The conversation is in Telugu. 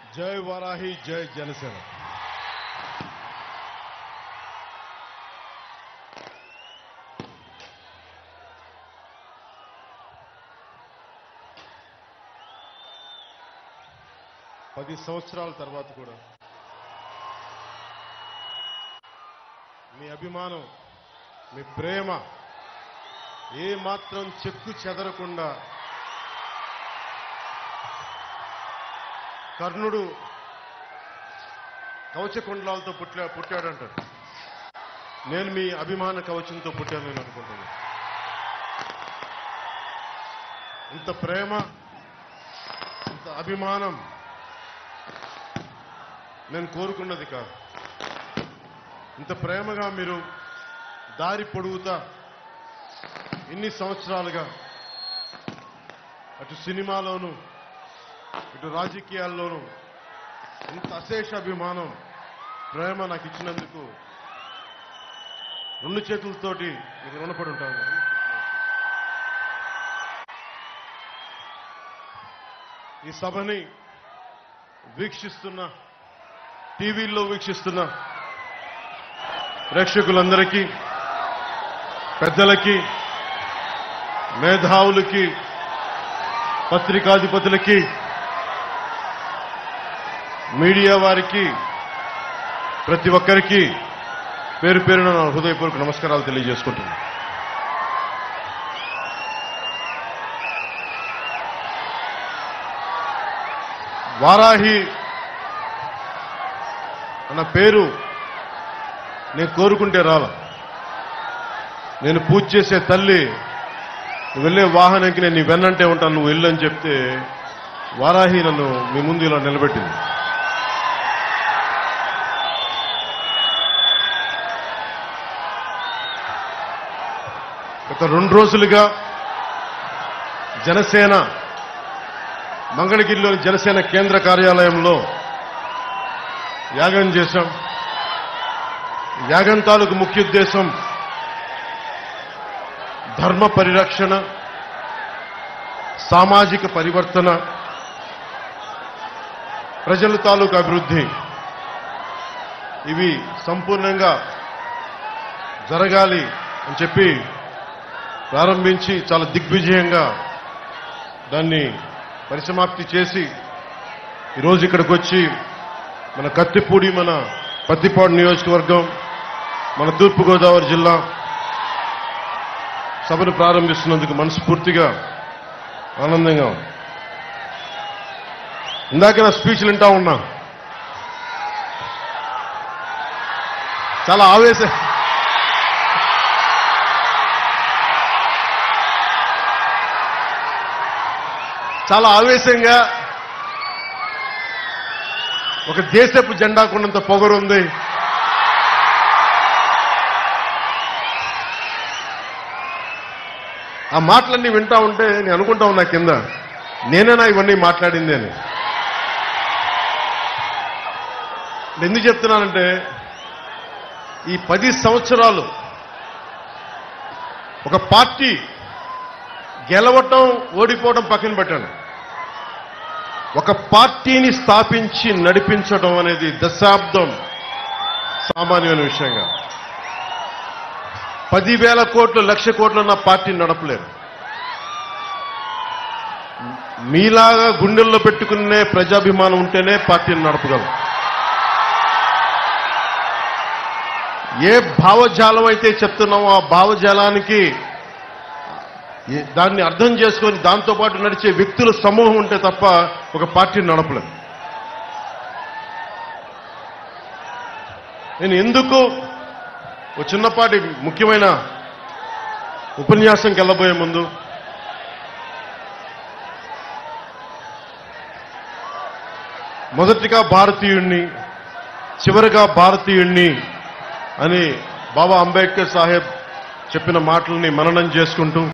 జై వారాహి జై జనసేన పది సంవత్సరాల తర్వాత కూడా మీ అభిమానం మీ ప్రేమ ఏ మాత్రం చెక్కు చెదరకుండా కర్ణుడు కవచకుండలాలతో పుట్టా పుట్టాడంటాడు నేను మీ అభిమాన కవచంతో పుట్టాను నేను అనుకుంటున్నాను ఇంత ప్రేమ ఇంత అభిమానం నేను కోరుకున్నది కాదు ఇంత ప్రేమగా మీరు దారి పొడుగుతా ఇన్ని సంవత్సరాలుగా అటు సినిమాలోను ఇటు రాజకీయాల్లోనూ ఇంత అశేష అభిమానం ప్రేమ నాకు ఇచ్చినందుకు రెండు చేతులతోటి మీకు రుణపడి ఉంటాను ఈ సభని వీక్షిస్తున్న టీవీల్లో వీక్షిస్తున్న ప్రేక్షకులందరికీ పెద్దలకి మేధావులకి పత్రికాధిపతులకి మీడియా వారికి ప్రతి ఒక్కరికి పేరు పేరున నా హృదయపూర్వక నమస్కారాలు తెలియజేసుకుంటున్నాను వారాహి అన్న పేరు నేను కోరుకుంటే రాల నేను పూజ చేసే తల్లి నువ్వు వెళ్ళే వాహనంకి నేను నీ వెన్నంటే ఉంటాను నువ్వు వెళ్ళు అని చెప్తే వారాహి నన్ను మీ ముందు ఇలా నిలబెట్టింది గత రెండు రోజులుగా జనసేన మంగళగిరిలోని జనసేన కేంద్ర కార్యాలయంలో యాగం చేశాం యాగం తాలూకు ముఖ్య ఉద్దేశం ధర్మ పరిరక్షణ సామాజిక పరివర్తన ప్రజల తాలూకు అభివృద్ధి ఇవి సంపూర్ణంగా జరగాలి అని చెప్పి ప్రారంభించి చాలా దిగ్విజయంగా దాన్ని పరిసమాప్తి చేసి ఈరోజు ఇక్కడికి వచ్చి మన కత్తిపూడి మన పత్తిపాడు నియోజకవర్గం మన తూర్పుగోదావరి జిల్లా సభను ప్రారంభిస్తున్నందుకు మనస్ఫూర్తిగా ఆనందంగా ఉంది. ఇందాక నా స్పీచ్లు వింటా ఉన్నా చాలా ఆవేశ చాలా ఆవేశంగా ఒక దేశపు జెండాకున్నంత పొగరుంది ఆ మాటలన్నీ వింటా ఉంటే నేను అనుకుంటా ఉన్నా కింద నేనేనా ఇవన్నీ మాట్లాడింది అని నేను ఎందుకు చెప్తున్నానంటే ఈ పది సంవత్సరాలు ఒక పార్టీ గెలవటం ఓడిపోవడం పక్కన పెట్టండి ఒక పార్టీని స్థాపించి నడిపించడం అనేది దశాబ్దం సామాన్యమైన విషయంగా పదివేల కోట్లు లక్ష కోట్లు ఉన్న పార్టీని నడపలేరు మీలాగా గుండెల్లో పెట్టుకునే ప్రజాభిమానం ఉంటేనే పార్టీని నడపగలం ఏ భావజాలం అయితే చెప్తున్నామో ఆ భావజాలానికి ఏ- దాన్ని అర్థం చేసుకొని దాంతో పాటు నడిచే వ్యక్తుల సమూహం ఉంటే తప్ప ఒక పార్టీని నడపలేం నేను ఎందుకు ఒక చిన్నపాటి ముఖ్యమైన ఉపన్యాసంకి వెళ్ళబోయే ముందు మొదటిగా భారతీయుణ్ణి చివరిగా భారతీయుణ్ణి అని బాబా అంబేద్కర్ సాహెబ్ చెప్పిన మాటల్ని మననం చేసుకుంటూ